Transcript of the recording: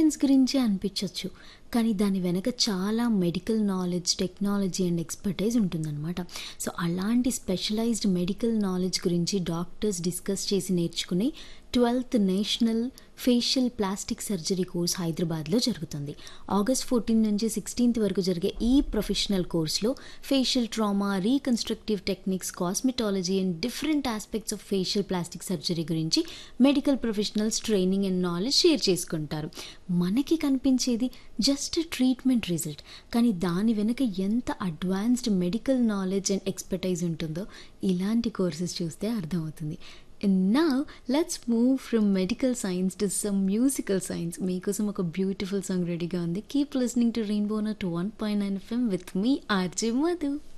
Science గురించే అనిపించవచ్చు కానీ దాని వెనక చాలా medical knowledge technology and expertise ఉంటుందన్నమాట సో అలాంటి స్పెషలైజ్డ్ మెడికల్ నాలెడ్జ్ గురించి డాక్టర్స్ డిస్కస్ చేసి నేర్చుకునే twelfth national facial plastic surgery course హైదరాబాద్లో జరుగుతుంది ఆగస్ట్ ఫోర్టీన్ నుంచి సిక్స్టీన్త్ వరకు జరిగే ఈ ప్రొఫెషనల్ కోర్స్లో facial trauma reconstructive techniques cosmetology and different aspects of facial plastic surgery గురించి medical professionals training and knowledge share చేసుకుంటారు మనకి కనిపించేది జస్ట్ ట్రీట్మెంట్ రిజల్ట్ కానీ దాని వెనుక ఎంత advanced medical knowledge and expertise ఉంటుందో ఇలాంటి కోర్సెస్ చూస్తే అర్థమవుతుంది And now let's move from medical science to some musical science. మీకోసం ఒక బ్యూటిఫుల్ సాంగ్ రెడీగా ఉంది keep listening to rainbow nought one point nine FM with me RJ Madhu